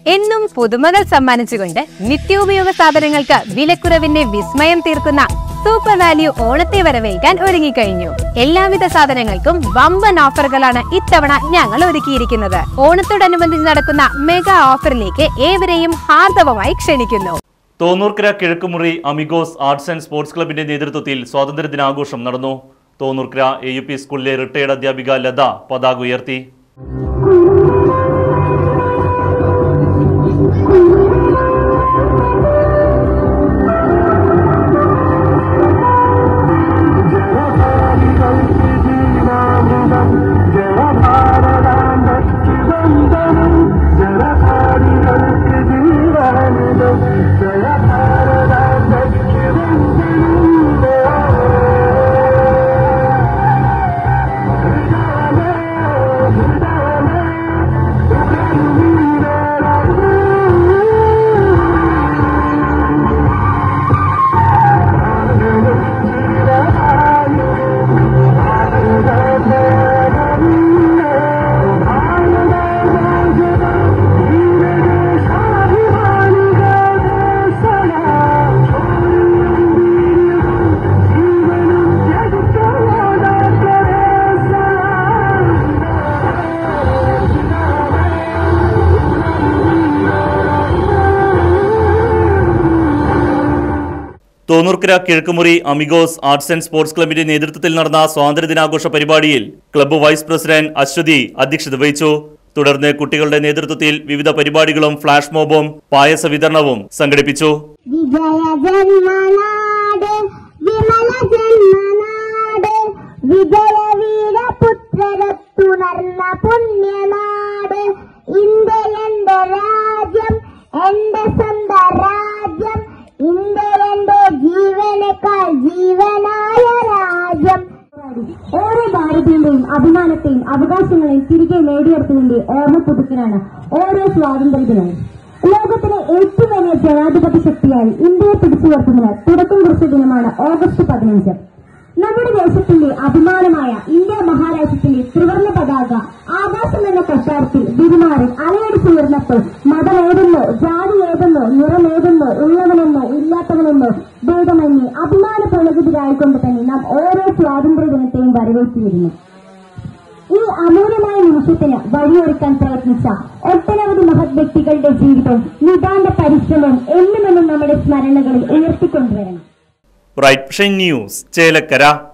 എന്നും പുതുമകൾ സമ്മാനിച്ചുകൊണ്ട് നിത്യോപയോഗ സാധനങ്ങൾക്ക് വിലക്കുറവിന്റെ വിസ്മയം തീർക്കുന്ന സൂപ്പർ വാല്യൂ ഓണത്തെ വരവേൽക്കാൻ ഒരുങ്ങിക്കഴിഞ്ഞു എല്ലാവിധ സാധനങ്ങൾക്കും വമ്പൻ ഓഫറുകളാണ് ഇത്തവണ ഞങ്ങൾ ഒരുക്കിയിരിക്കുന്നത് ഓണത്തോടനുബന്ധിച്ച് നടക്കുന്ന മെഗാ ഓഫറിലേക്ക് ഏവരെയും ഹാർദവമായി ക്ഷണിക്കുന്നു Thonnurkara Kizhakkumuri Amigos Arts and Sports ക്ലബിന്റെ നേതൃത്വത്തിൽ സ്വാതന്ത്ര്യ ദിനാഘോഷം നടന്നു തോന്നൂർക്കര എ യു പി സ്കൂളിലെ റിട്ടയർഡ് അധ്യാപിക ലത പതാക ഉയർത്തി Thonnurkara Kizhakkumuri Amigos Arts and Sports ക്ലബിന്റെ നേതൃത്വത്തിൽ നടന്ന സ്വാതന്ത്ര്യ ദിനാഘോഷ പരിപാടിയിൽ ക്ലബ്ബ് വൈസ് പ്രസിഡന്റ് അശ്വതി അധ്യക്ഷത വഹിച്ചു തുടർന്ന് കുട്ടികളുടെ നേതൃത്വത്തിൽ വിവിധ പരിപാടികളും ഫ്ലാഷ് മോബും പായസ വിതരണവും സംഘടിപ്പിച്ചു വിജയ ജന്മനാട് വിമല ജന്മനാട് വിജയ വീരപുത്രരത്തുണർന്ന പുണ്യനാട് ഇന്ത്യ എന്റെ രാജ്യം എന്റെ സ്വന്തം രാജ്യം ഇന്ത്യ എന്റെ ജീവനേക്കാൾ ജീവനായ രാജ്യം ഓരോ ഭാരതീയന്റെയും അഭിമാനത്തെയും അവകാശങ്ങളെയും തിരികെ നേടിയെടുത്തതിന്റെ ഓർമ്മ പുതുക്കലാണ് ഓരോ സ്വാതന്ത്ര്യ ദിനവും ലോകത്തിലെ ഏറ്റവും വലിയ ജനാധിപത്യ ശക്തിയായി ഇന്ത്യയെ പിടിച്ചുയർത്തുന്നതിന് തുടക്കം കുറിച്ച ദിനമാണ് ഓഗസ്റ്റ് പതിനഞ്ച് നമ്മുടെ ദേശത്തിന്റെ അഭിമാനമായ ഇന്ത്യ മഹാരാജ്യത്തിന്റെ ത്രിവർണ്ണ പതാക ആകാശം എന്ന കൊട്ടാരത്തിൽ വിരുമാറി അലയടിച്ചുയർന്നപ്പോൾ മതമേതെന്നോ ജാതി ഏതെന്നോ നിറമേതെന്നോ ഉള്ളവനെന്നോ ഇല്ലാത്തവനെന്നോ ഭേദമന്യേ അഭിമാന പ്രളകിതരായിക്കൊണ്ട് തന്നെ നാം ഓരോ സ്വാതന്ത്ര്യ ദിനത്തെയും വരവേറ്റിരുന്നു ഈ അമൂല്യമായ നിമിഷത്തിന് വഴിയൊരുക്കാൻ പ്രയത്നിച്ച ഒട്ടനവധി മഹത് വ്യക്തികളുടെ ജീവിതവും നിതാന്ത പരിശ്രമവും എന്നുമെന്നും നമ്മുടെ സ്മരണകളിൽ ഉയർത്തിക്കൊണ്ടുവരണം ബ്രൈറ്റ് ഷൈൻ ന്യൂസ് ചേലക്കര